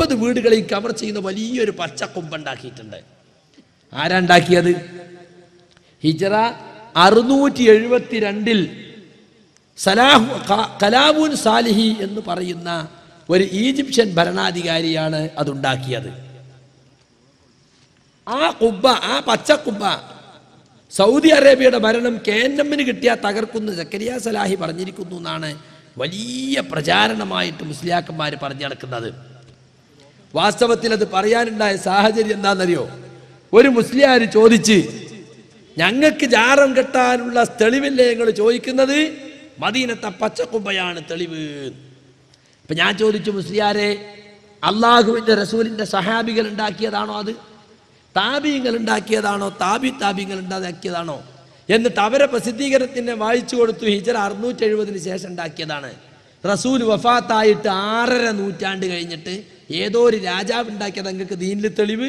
ഒമ്പത് വീടുകളെയും കവർ ചെയ്യുന്ന വലിയൊരു പച്ച കൊമ്പുണ്ടാക്കിയിട്ടുണ്ട് ആരാണ്ടാക്കിയത് ഹിജറ അറുന്നൂറ്റി എഴുപത്തി രണ്ടിൽ സലാഹു ക- കലാബുൻ സാലിഹി എന്ന് പറയുന്ന ഒരു ഈജിപ്ഷ്യൻ ഭരണാധികാരിയാണ് അതുണ്ടാക്കിയത് ആ കുബ്ബ ആ പച്ച കുബ്ബ സൗദി അറേബ്യയുടെ ഭരണം കെ എൻ എമ്മിന് കിട്ടിയാൽ തകർക്കുന്ന ജക്കരിയ സലാഹി പറഞ്ഞിരിക്കുന്നു എന്നാണ് വലിയ പ്രചാരണമായിട്ട് മുസ്ലിയാക്കന്മാർ പറഞ്ഞു നടക്കുന്നത് വാസ്തവത്തിൽ അത് പറയാനുണ്ടായ സാഹചര്യം എന്താണെന്നറിയോ ഒരു മുസ്ലിയാർ ചോദിച്ച് ഞങ്ങൾക്ക് ജാറം കെട്ടാനുള്ള തെളിവില്ലേ നിങ്ങൾ ചോദിക്കുന്നത് മദീനത്തെ പച്ചക്കുമ്പയാണ് തെളിവ് ഇപ്പൊ ഞാൻ ചോദിച്ചു മുസ്ലിയാരെ അള്ളാഹുവിന്റെ റസൂലിന്റെ സഹാബികൾ ഉണ്ടാക്കിയതാണോ അത് താബീങ്ങൾ ഉണ്ടാക്കിയതാണോ താബി താബിങ്ങൾ ഉണ്ടാക്കിയതാണോ എന്നിട്ട് അവരെ പ്രസിദ്ധീകരണത്തിനെ വായിച്ചു കൊടുത്തു ഹിജറ അറുന്നൂറ്റി എഴുപതിന് ശേഷം ഉണ്ടാക്കിയതാണ് റസൂൽ വഫാത്തായിട്ട് ആറര നൂറ്റാണ്ട് കഴിഞ്ഞിട്ട് ഏതോ ഒരു രാജാവ് ഉണ്ടാക്കിയത് നിങ്ങൾക്ക് ദീനിൽ തെളിവ്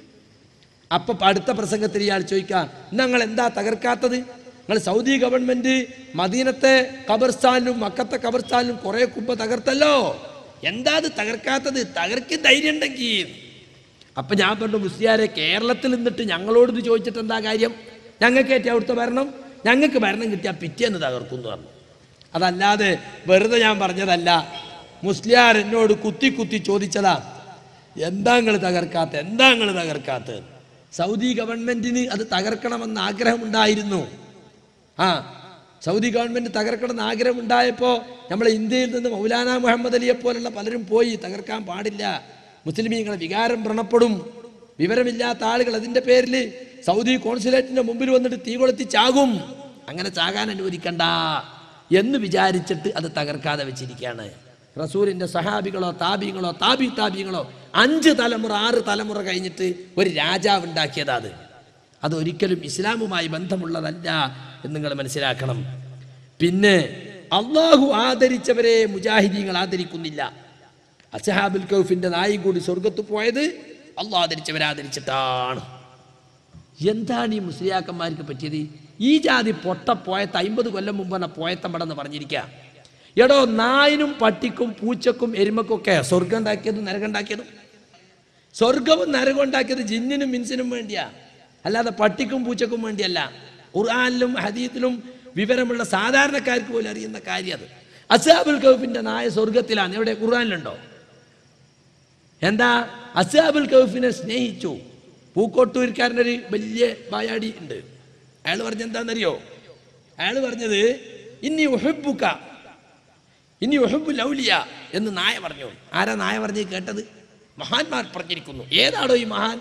അപ്പൊ അടുത്ത പ്രസംഗത്തിൽ ഇയാൾ ചോദിക്കാം നിങ്ങൾ എന്താ തകർക്കാത്തത് നിങ്ങൾ സൗദി ഗവൺമെന്റ് മദീനത്തെ ഖബർസ്ഥാനിലും മക്കത്തെ ഖബർസ്ഥാനിലും കുറെ കുമ്പ തകർത്തല്ലോ എന്താ അത് തകർക്കാത്തത് തകർക്ക് ധൈര്യം ഉണ്ടെങ്കിൽ അപ്പൊ ഞാൻ പറഞ്ഞു മുസ്ലിയാരെ കേരളത്തിൽ നിന്നിട്ട് ഞങ്ങളോട് ഇത് ചോദിച്ചിട്ട് എന്താ കാര്യം ഞങ്ങൾക്ക് ഏറ്റവും അവിടുത്തെ ഭരണം ഞങ്ങൾക്ക് ഭരണം കിട്ടിയാൽ പിറ്റേന്ന് തകർക്കും എന്ന് പറഞ്ഞു അതല്ലാതെ വെറുതെ ഞാൻ പറഞ്ഞതല്ല മുസ്ലിയാർ എന്നോട് കുത്തി കുത്തി ചോദിച്ചതാ എന്താ നിങ്ങൾ തകർക്കാത്ത എന്താ നിങ്ങൾ തകർക്കാത്തത് സൗദി ഗവൺമെന്റിന് അത് തകർക്കണമെന്ന് ആഗ്രഹമുണ്ടായിരുന്നു ആ സൗദി ഗവൺമെന്റ് തകർക്കണമെന്ന് ആഗ്രഹമുണ്ടായപ്പോൾ നമ്മളെ ഇന്ത്യയിൽ നിന്ന് മൗലാന മുഹമ്മദ് അലിയെ പോലുള്ള പലരും പോയി തകർക്കാൻ പാടില്ല മുസ്ലിമീങ്ങളെ വികാരം വ്രണപ്പെടും വിവരമില്ലാത്ത ആളുകൾ അതിന്റെ പേരിൽ സൗദി കോൺസുലേറ്റിന്റെ മുമ്പിൽ വന്നിട്ട് തീ കൊളുത്തി ചാകും അങ്ങനെ ചാകാൻ അനുവദിക്കണ്ട എന്ന് വിചാരിച്ചിട്ട് അത് തകർക്കാതെ വെച്ചിരിക്കുകയാണ് റസൂലിന്റെ സഹാബികളോ താബിങ്ങളോ താബി താബിങ്ങളോ അഞ്ച് തലമുറ ആറ് തലമുറ കഴിഞ്ഞിട്ട് ഒരു രാജാവ് ഉണ്ടാക്കിയതാ അത് അത് ഒരിക്കലും ഇസ്ലാമുമായി ബന്ധമുള്ളതല്ല എന്ന് നിങ്ങൾ മനസ്സിലാക്കണം പിന്നെ അള്ളാഹു ആദരിച്ചവരെ മുജാഹിദീങ്ങൾ ആദരിക്കുന്നില്ല അസഹാബുൽ കൗഫിന്റെ നായും കൂടി സ്വർഗത്ത് പോയത് അള്ളാഹ് ആദരിച്ചവരെ ആദരിച്ചിട്ടാണ് എന്താണ് ഈ മുസ്ലിയാക്കന്മാർക്ക് പറ്റിയത് ഈ ജാതി പൊട്ട പോയത്ത് അമ്പത് കൊല്ലം മുമ്പാണ് പോയത്തമ്പടെന്ന് പറഞ്ഞിരിക്കുക എടോ നായിനും പട്ടിക്കും പൂച്ചക്കും എരുമക്കും ഒക്കെ സ്വർഗം ഉണ്ടാക്കിയതും നരകം ഉണ്ടാക്കിയതും സ്വർഗവും നരകം ഉണ്ടാക്കിയത് ജിന്നിനും മിൻസിനും വേണ്ടിയാ അല്ലാതെ പട്ടിക്കും പൂച്ചക്കും വേണ്ടിയല്ല ഖുർആാനിലും ഹദീത്തിലും വിവരമുള്ള സാധാരണക്കാർക്ക് പോലും അറിയുന്ന കാര്യം അത് അസാബുൽ കൗഫിന്റെ നായ സ്വർഗത്തിലാണ് എവിടെ ഖുർആാനിലുണ്ടോ എന്താ അസാബുൽ കൗഫിനെ സ്നേഹിച്ചു പൂക്കോട്ടൂർക്കാരനൊരു വലിയ ബായാടി ഉണ്ട് അയാൾ പറഞ്ഞ എന്താണെന്നറിയോ അയാൾ പറഞ്ഞത് ഇനി ഒഹബുക്ക ഇനി ഒഹബു ലൗലിയ എന്ന് നായ പറഞ്ഞു ആരാ നായ പറഞ്ഞ് കേട്ടത് മഹാന്മാർ പറഞ്ഞിരിക്കുന്നു ഏതാടോ ഈ മഹാൻ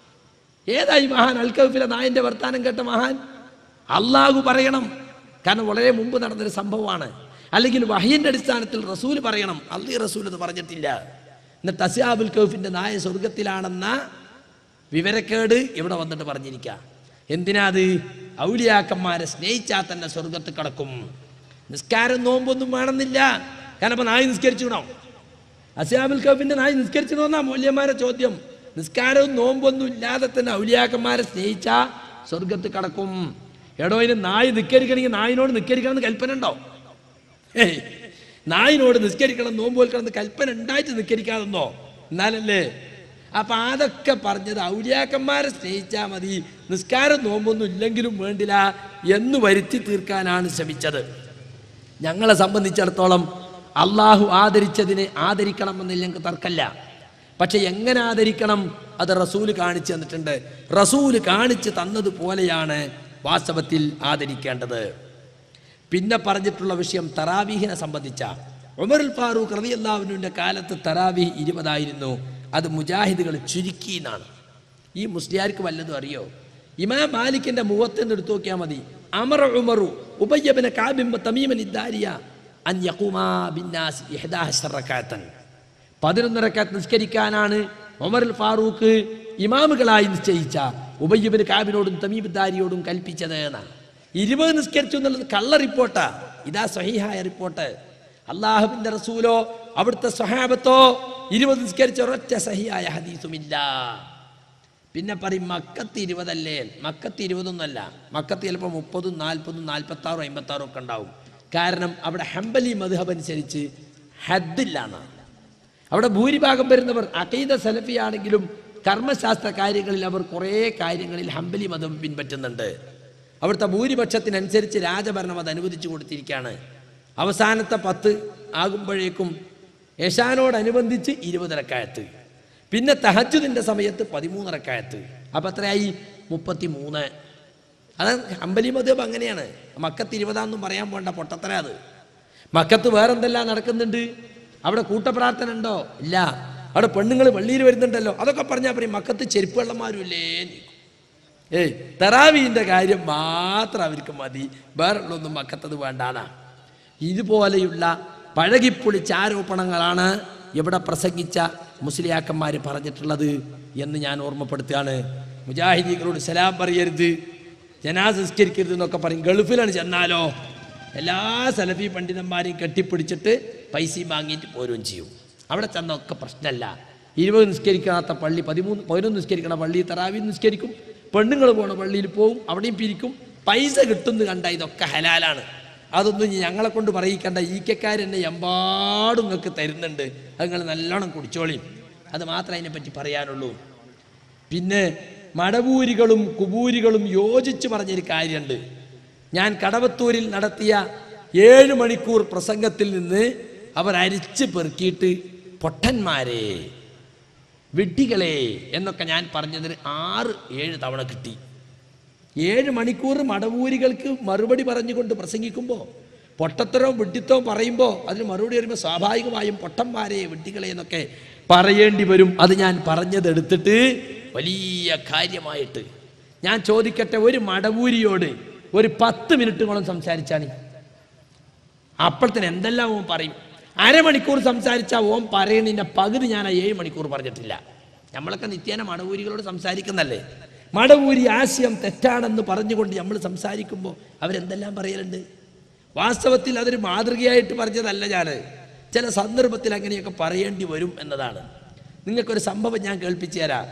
ഏതാ ഈ മഹാൻ അൽക്കൗഫിലെ നായന്റെ വർത്താനം കേട്ട മഹാൻ അള്ളാഹു പറയണം കാരണം വളരെ മുമ്പ് നടന്നൊരു സംഭവമാണ് അല്ലെങ്കിൽ വഹീന്റെ അടിസ്ഥാനത്തിൽ റസൂൽ പറയണം അള്ളി റസൂൽ എന്ന് പറഞ്ഞിട്ടില്ല എന്നിട്ട് അസിയാബുൽ കൗഫിന്റെ നായ സ്വർഗത്തിലാണെന്ന വിവരക്കേട് ഇവിടെ വന്നിട്ട് പറഞ്ഞിരിക്കുക എന്തിനാ അത് ഔലിയാക്കന്മാരെ സ്നേഹിച്ചാൽ തന്നെ സ്വർഗത്ത് കിടക്കും നിസ്കാരം നോമ്പൊന്നും വേണമെന്നില്ല കാരണം അപ്പൊ നായി നിസ്കരിച്ചുണോ അസിയാബുൽ കൗഫിന്റെ നായി നിസ്കരിച്ചണോന്നാ മൂല്യന്മാരെ ചോദ്യം നിസ്കാരവും നോമ്പൊന്നും ഇല്ലാതെ തന്നെ ഔലിയാക്കന്മാരെ സ്നേഹിച്ചാ സ്വർഗത്ത് കിടക്കും എടോ ഇനി നായി നിസ്കരിക്കണമെങ്കിൽ നായിനോട് നിസ്കരിക്കണം എന്ന് കൽപ്പന ഉണ്ടോ ഏയ് നായിനോട് നിസ്കരിക്കണം നോമ്പ് വെൽക്കണം കൽപ്പന ഉണ്ടായിട്ട് നിസ്കരിക്കാതെന്നോ എന്നാലല്ലേ അപ്പൊ അതൊക്കെ പറഞ്ഞത് ഔലിയാക്കന്മാരെ സ്നേഹിച്ചാൽ മതി നിസ്കാരം നോമ്പൊന്നും ഇല്ലെങ്കിലും വേണ്ടില്ല എന്ന് വരുത്തി തീർക്കാനാണ് ശ്രമിച്ചത് ഞങ്ങളെ സംബന്ധിച്ചിടത്തോളം അള്ളാഹു ആദരിച്ചതിനെ ആദരിക്കണമെന്നില്ല ഞങ്ങൾക്ക് തർക്കല്ല പക്ഷെ എങ്ങനെ ആദരിക്കണം അത് റസൂല് കാണിച്ചു തന്നിട്ടുണ്ട് റസൂല് കാണിച്ചു തന്നതുപോലെയാണ് വാസ്തവത്തിൽ ആദരിക്കേണ്ടത് പിന്നെ പറഞ്ഞിട്ടുള്ള വിഷയം തറാവീഹിനെ സംബന്ധിച്ച ഉമറുൽ ഫാറൂഖ് റതി അള്ളാഹുവിൻ്റെ കാലത്ത് തറാവീഹ് ഇരുപതായിരുന്നു അത് മുജാഹിദുകൾ ചുരുക്കി എന്നാണ് ഈ മുസ്ലിയാർക്ക് വല്ലതും അറിയോ ഇമാം മാലിക്കിന്റെ മുഖത്ത് എടുത്തു നോക്കിയാൽ മതി അമർ ഉമറു ഉബയ്യബിനെ കാബിംബ തമീമൻ ഇദ്ദാരിയ അൻ യഖൂമാ ബിന്നാസ് ഇഹ്ദാഹ റക്കാത്തൻ പതിനൊന്ന് റക്കാത്ത് നിസ്കരിക്കാനാണ് ഉമറുൽ ഫാറൂഖ് ഇമാമുകളായി നിശ്ചയിച്ച ഉബയ്യബിന് കാബിനോടും തമീബിദ്ദാരിയോടും കൽപ്പിച്ചത് എന്നാണ് ഇരുപത് നിസ്കരിച്ചു എന്നുള്ളത് കള്ള റിപ്പോർട്ടാ ഇതാ സഹിഹായ റിപ്പോർട്ട് അള്ളാഹുവിന്റെ റസൂലോ അവിടുത്തെ സഹാബത്തോ ഇരുപത് നിസ്കരിച്ച ഒരൊറ്റ സഹിയായ ഹദീസുമില്ല പിന്നെ പറയും മക്കത്ത് ഇരുപതല്ലേ മക്കത്ത് ഇരുപതൊന്നുമല്ല മക്കത്ത് ചിലപ്പോൾ മുപ്പതും നാൽപ്പതും നാൽപ്പത്തി ആറും അമ്പത്തി ആറും ഒക്കെ ഉണ്ടാവും കാരണം അവിടെ ഹംബലി മധുഹബ് അനുസരിച്ച് ഹദ്ദില്ല എന്നാണ് അവിടെ ഭൂരിഭാഗം വരുന്നവർ അഖീദ സലഫിയാണെങ്കിലും കർമ്മശാസ്ത്ര കാര്യങ്ങളിൽ അവർ കുറേ കാര്യങ്ങളിൽ ഹംബലി മതം പിൻപറ്റുന്നുണ്ട് അവിടുത്തെ ഭൂരിപക്ഷത്തിനനുസരിച്ച് രാജഭരണം അത് അനുവദിച്ചു കൊടുത്തിരിക്കുകയാണ് അവസാനത്തെ പത്ത് ആകുമ്പോഴേക്കും യശാനോടനുബന്ധിച്ച് ഇരുപതരക്കായത്ത് പിന്നെ തഹജുദിൻ്റെ സമയത്ത് പതിമൂന്നരക്കായത്ത് അപ്പം എത്രയായി മുപ്പത്തി മൂന്ന് അത് അമ്പലി മതം അങ്ങനെയാണ് മക്കത്ത് ഇരുപതാന്നും പറയാൻ പോണ്ട പൊട്ടത്തര അത് മക്കത്ത് വേറെന്തെല്ലാം നടക്കുന്നുണ്ട് അവിടെ കൂട്ടപ്രാർത്ഥന ഉണ്ടോ ഇല്ല അവിടെ പെണ്ണുങ്ങൾ പള്ളിയിൽ വരുന്നുണ്ടല്ലോ അതൊക്കെ പറഞ്ഞാൽ പറയും മക്കത്ത് ചെരുപ്പ് വെള്ളന്മാരുമില്ലേ ഏയ് തെറാവീൻ്റെ കാര്യം മാത്രം അവർക്ക് മതി വേറുള്ളൊന്നും മക്കത്തത് വേണ്ടാന്നാ ഇതുപോലെയുള്ള പഴകിപ്പൊളിച്ച ആരോപണങ്ങളാണ് ഇവിടെ പ്രസംഗിച്ച മുസ്ലിയാക്കന്മാർ പറഞ്ഞിട്ടുള്ളത് എന്ന് ഞാൻ ഓർമ്മപ്പെടുത്തുകയാണ് മുജാഹിദീകളോട് സലാം പറയരുത് ജനാസ സംസ്കരിക്കരുത് എന്നൊക്കെ പറയും ഗൾഫിലാണ് ചെന്നാലോ എല്ലാ സലഫി പണ്ഡിതന്മാരെയും കെട്ടിപ്പിടിച്ചിട്ട് പൈസയും വാങ്ങിയിട്ട് പോരുകയും ചെയ്യും അവിടെ ചെന്നൊക്കെ പ്രശ്നമല്ല ഇരുപത് നിസ്കരിക്കാത്ത പള്ളി പതിമൂന്ന് പതിനൊന്ന് നിസ്കരിക്കണ പള്ളി തറാവി നിസ്കരിക്കും പെണ്ണുങ്ങൾ പോണ പള്ളിയിൽ പോവും അവിടെയും പിരിക്കും പൈസ കിട്ടുന്നു കണ്ട ഇതൊക്കെ ഹലാലാണ് അതൊന്നും ഇനി ഞങ്ങളെ കൊണ്ട് പറയിക്കണ്ട ഈ കെക്കാരെന്നെ എമ്പാടും നിങ്ങൾക്ക് തരുന്നുണ്ട് അത് നിങ്ങൾ നല്ലോണം കുടിച്ചോളിയും അത് മാത്രമേ അതിനെപ്പറ്റി പറയാനുള്ളൂ പിന്നെ മടവൂരികളും കുബൂരികളും യോജിച്ച് പറഞ്ഞൊരു കാര്യമുണ്ട് ഞാൻ കടവത്തൂരിൽ നടത്തിയ ഏഴ് മണിക്കൂർ പ്രസംഗത്തിൽ നിന്ന് അവർ അരിച്ച് പെറുക്കിയിട്ട് പൊട്ടന്മാരെ വിഡ്ഢികളെ എന്നൊക്കെ ഞാൻ പറഞ്ഞതിന് ആറ് ഏഴ് തവണ കിട്ടി ഏഴ് മണിക്കൂർ മടവൂരികൾക്ക് മറുപടി പറഞ്ഞുകൊണ്ട് പ്രസംഗിക്കുമ്പോൾ പൊട്ടത്തരവും വിഡ്ഢിത്തവും പറയുമ്പോൾ അതിന് മറുപടി വരുമ്പോൾ സ്വാഭാവികമായും പൊട്ടന്മാരെ വിഡ്ഢികളെ എന്നൊക്കെ പറയേണ്ടി വരും അത് ഞാൻ പറഞ്ഞതെടുത്തിട്ട് വലിയ കാര്യമായിട്ട് ഞാൻ ചോദിക്കട്ടെ ഒരു മടവൂരിയോട് ഒരു പത്ത് മിനിറ്റുകളും സംസാരിച്ചാണ് അപ്പോഴത്തേന് എന്തെല്ലാം ഓൻ പറയും അരമണിക്കൂർ സംസാരിച്ചാൽ ഓൻ പറയുന്നതിൻ്റെ പകുതി ഞാൻ ആ ഏഴ് മണിക്കൂർ പറഞ്ഞിട്ടില്ല നമ്മളൊക്കെ നിത്യേന മടവൂരികളോട് സംസാരിക്കുന്നല്ലേ മടവൂരി ആശയം തെറ്റാണെന്ന് പറഞ്ഞുകൊണ്ട് നമ്മൾ സംസാരിക്കുമ്പോൾ അവരെന്തെല്ലാം പറയലുണ്ട് വാസ്തവത്തിൽ അതൊരു മാതൃകയായിട്ട് പറഞ്ഞതല്ല ഞാൻ ചില സന്ദർഭത്തിൽ അങ്ങനെയൊക്കെ പറയേണ്ടി വരും എന്നതാണ് നിങ്ങൾക്കൊരു സംഭവം ഞാൻ കേൾപ്പിച്ചു തരാം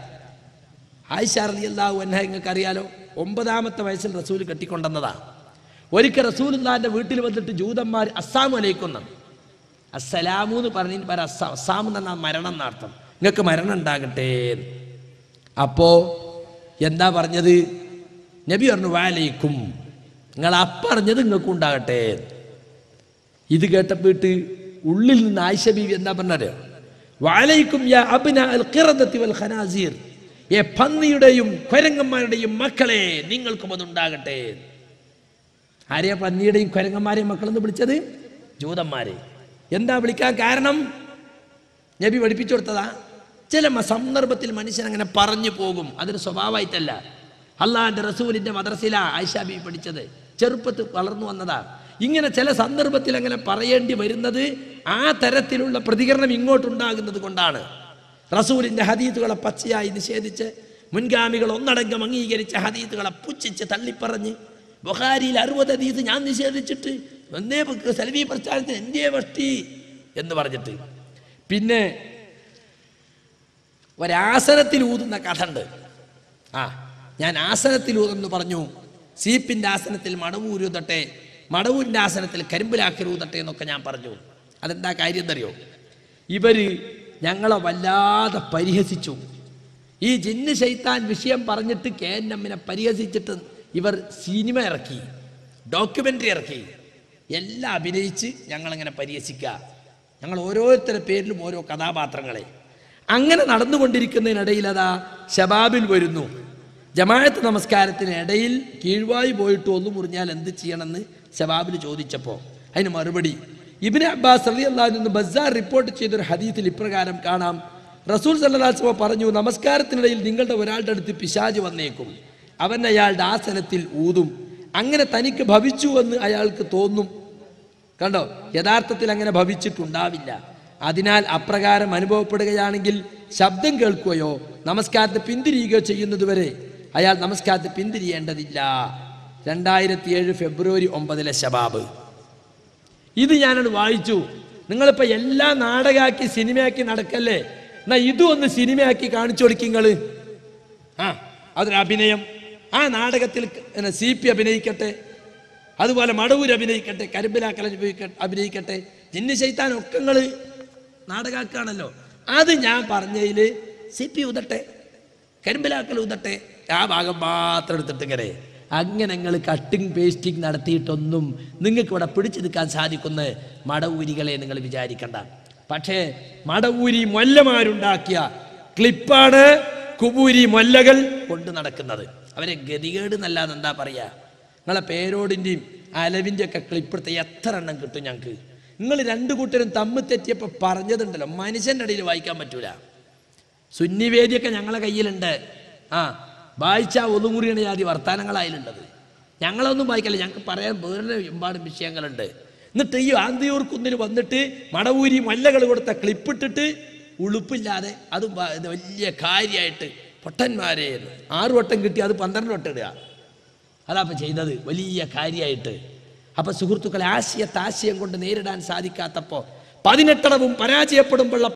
ആയിഷ റളിയല്ലാഹു അൻഹ നിങ്ങൾക്ക് അറിയാലോ ഒമ്പതാമത്തെ വയസ്സിൽ റസൂൽ കെട്ടിക്കൊണ്ടെന്നതാ ഒരിക്കൽ റസൂലുള്ളാന്റെ വീട്ടിൽ വന്നിട്ട് ജൂതന്മാർ അസ്സാം അലൈക്കുന്ന അസ്സലാമു എന്ന് പറഞ്ഞതിന് പര അസ്സാം അസ്സാം എന്ന് പറഞ്ഞാൽ മരണം എന്നർത്ഥം നിങ്ങൾക്ക് മരണം ഉണ്ടാകട്ടെ എന്ന്. അപ്പോ എന്താ പറഞ്ഞത് നബി പറഞ്ഞു വാലയിക്കും നിങ്ങൾ അപ്പറഞ്ഞത് നിങ്ങൾക്കും ഉണ്ടാകട്ടെ എന്ന്. ഇത് കേട്ടപ്പോയിട്ട് ഉള്ളിൽ നിന്ന് ആയിഷ ബീവി എന്താ പറഞ്ഞത് വാലയിക്കും യാ അബ്ന അൽ ഖിറദത്തി വൽ ഖനാസീർ ഏ പന്നിയുടെയും കൊരങ്ങന്മാരുടെയും മക്കളെ നിങ്ങൾക്കും അതുണ്ടാകട്ടെ ആരെയാ പന്നിയുടെയും കൊരങ്ങന്മാരെയും മക്കളെന്ന് വിളിച്ചത് ജൂതന്മാരെ എന്താ വിളിക്കാൻ കാരണം നബി പഠിപ്പിച്ചു കൊടുത്തതാ ചില മ- സന്ദർഭത്തിൽ മനുഷ്യൻ അങ്ങനെ പറഞ്ഞു പോകും അതൊരു സ്വഭാവമായിട്ടല്ല അള്ളാഹിന്റെ റസൂലിന്റെ മദ്രസില ആയിഷാബി പഠിച്ചത് ചെറുപ്പത്തിൽ വളർന്നു വന്നതാ ഇങ്ങനെ ചില സന്ദർഭത്തിൽ അങ്ങനെ പറയേണ്ടി വരുന്നത് ആ തരത്തിലുള്ള പ്രതികരണം ഇങ്ങോട്ടുണ്ടാകുന്നത് കൊണ്ടാണ് റസൂലിന്റെ ഹദീത്തുകളെ പച്ചയായി നിഷേധിച്ച് മുൻഗാമികൾ ഒന്നടങ്കം അംഗീകരിച്ച ഹദീത്തുകളെ പുച്ഛിച്ച് തള്ളിപ്പറഞ്ഞ് ബുഖാരിയിൽ അറുപത് ഹദീത്ത് ഞാൻ നിഷേധിച്ചിട്ട് ഒന്നേ സലവി പ്രസ്ഥാനത്തിന് എന്തേ വഷ്ടി എന്ന് പറഞ്ഞിട്ട് പിന്നെ ഒരാസനത്തിൽ ഊതുന്ന കഥ ഉണ്ട് ആ ഞാൻ ആസനത്തിൽ ഊതെന്ന് പറഞ്ഞു സീപ്പിന്റെ ആസനത്തിൽ മടവൂരൂതട്ടെ മടവൂരിന്റെ ആസനത്തിൽ കരിമ്പിലാക്കൽ ഊതട്ടെ എന്നൊക്കെ ഞാൻ പറഞ്ഞു അതെന്താ കാര്യം എന്നറിയോ ഇവര് ഞങ്ങളെ വല്ലാതെ പരിഹസിച്ചു ഈ ജിന്ന് ശൈത്താൻ വിഷയം പറഞ്ഞിട്ട് കെ എൻ എമ്മിനെ പരിഹസിച്ചിട്ട് ഇവർ സിനിമ ഇറക്കി ഡോക്യുമെൻ്ററി ഇറക്കി എല്ലാം അഭിനയിച്ച് ഞങ്ങളങ്ങനെ പരിഹസിക്കുക ഞങ്ങൾ ഓരോരുത്തരുടെ പേരിലും ഓരോ കഥാപാത്രങ്ങളെ അങ്ങനെ നടന്നുകൊണ്ടിരിക്കുന്നതിനിടയിൽ അതാ ഷബാബിൽ വരുന്നു ജമാഅത്ത് നമസ്കാരത്തിന് ഇടയിൽ കീഴ്വായി പോയിട്ട് ഒന്ന് മുറിഞ്ഞാൽ എന്ത് ചെയ്യണമെന്ന് ഷബാബിൽ ചോദിച്ചപ്പോൾ അതിന് മറുപടി ഇബിന് അബ്ബാസ് അലി അള്ളാഹു നിന്ന് ബസാർ റിപ്പോർട്ട് ചെയ്തൊരു ഹദീത്തിൽ ഇപ്രകാരം കാണാം റസൂൽ സല്ലാസ്മ പറഞ്ഞു നമസ്കാരത്തിനിടയിൽ നിങ്ങളുടെ ഒരാളുടെ അടുത്ത് പിശാജ് വന്നേക്കും അവൻ അയാളുടെ ആസനത്തിൽ ഊതും അങ്ങനെ തനിക്ക് ഭവിച്ചു എന്ന് അയാൾക്ക് തോന്നും കണ്ടോ യഥാർത്ഥത്തിൽ അങ്ങനെ ഭവിച്ചിട്ടുണ്ടാവില്ല അതിനാൽ അപ്രകാരം അനുഭവപ്പെടുകയാണെങ്കിൽ ശബ്ദം കേൾക്കുകയോ നമസ്കാരത്തെ പിന്തിരിയുകയോ ചെയ്യുന്നതുവരെ അയാൾ നമസ്കാരത്തെ പിന്തിരിയേണ്ടതില്ല രണ്ടായിരത്തി ഏഴ് ഫെബ്രുവരി ഒമ്പതിലെ ശബാബ് ഇത് ഞാനത് വായിച്ചു നിങ്ങളിപ്പോൾ എല്ലാം നാടകമാക്കി സിനിമയാക്കി നടക്കല്ലേ എന്നാ ഇതും ഒന്ന് സിനിമയാക്കി കാണിച്ചു കൊടുക്കിങ്ങള് ആ അതൊരു അഭിനയം ആ നാടകത്തിൽ സി പി അഭിനയിക്കട്ടെ അതുപോലെ മടവൂർ അഭിനയിക്കട്ടെ കരിമ്പിലാക്കൽ അഭിനയിക്ക- അഭിനയിക്കട്ടെ ജിന്നു ശൈത്താൻ ഒക്കെ നിങ്ങൾ നാടകാക്കാണല്ലോ അത് ഞാൻ പറഞ്ഞതിൽ സി പി ഉതട്ടെ കരിമ്പലാക്കൽ ഉതട്ടെ ആ ഭാഗം മാത്രം എടുത്തിട്ട് ഇങ്ങനെ അങ്ങനെ നിങ്ങൾ കട്ടിങ് പേസ്റ്റിംഗ് നടത്തിയിട്ടൊന്നും നിങ്ങൾക്ക് ഇവിടെ പിടിച്ചു നിൽക്കാൻ സാധിക്കുന്ന മടവൂരികളെ നിങ്ങൾ വിചാരിക്കണ്ട പക്ഷേ മടവൂരി മൊല്ലമാരുണ്ടാക്കിയ ക്ലിപ്പാണ് കുബൂരി മൊല്ലകൾ കൊണ്ട് നടക്കുന്നത് അവരെ ഗതികേട് എന്നല്ലാതെ എന്താ പറയുക നിങ്ങളെ പേരോടിൻ്റെയും അലവിൻ്റെ ഒക്കെ ക്ലിപ്പ് എടുത്ത എത്ര എണ്ണം കിട്ടും ഞങ്ങൾക്ക് നിങ്ങൾ രണ്ടു കൂട്ടരും തമ്മിൽ തെറ്റിയപ്പോൾ പറഞ്ഞതുണ്ടല്ലോ മനുഷ്യൻ്റെ ഇടയിൽ വായിക്കാൻ പറ്റൂല സുന്നിവേദിയൊക്കെ ഞങ്ങളെ കയ്യിലുണ്ട് ആ വായിച്ച ഒതുമുറിയാണ് ജാതി വർത്താനങ്ങളായാലുണ്ടത് ഞങ്ങളൊന്നും വായിക്കല്ല ഞങ്ങൾക്ക് പറയാൻ വേറെ ഒരുപാട് വിഷയങ്ങളുണ്ട് എന്നിട്ട് ഈ ആന്തിയൂർ കുന്നിൽ വന്നിട്ട് മടവൂരി മല്ലകൾ കൊടുത്ത ക്ലിപ്പിട്ടിട്ട് ഉളുപ്പില്ലാതെ അത് വ- ഇത് വലിയ കാര്യമായിട്ട് പൊട്ടന്മാരെ എന്ന്. ആറ് വട്ടം കിട്ടി അത് പന്ത്രണ്ട് വട്ടം ഇടുക അതാ അപ്പം ചെയ്തത് വലിയ കാര്യമായിട്ട് അപ്പം സുഹൃത്തുക്കളെ ആശയത്തെ ആശയം കൊണ്ട് നേരിടാൻ സാധിക്കാത്തപ്പോൾ പതിനെട്ടടവും പരാജയപ്പെടുമ്പോഴുള്ള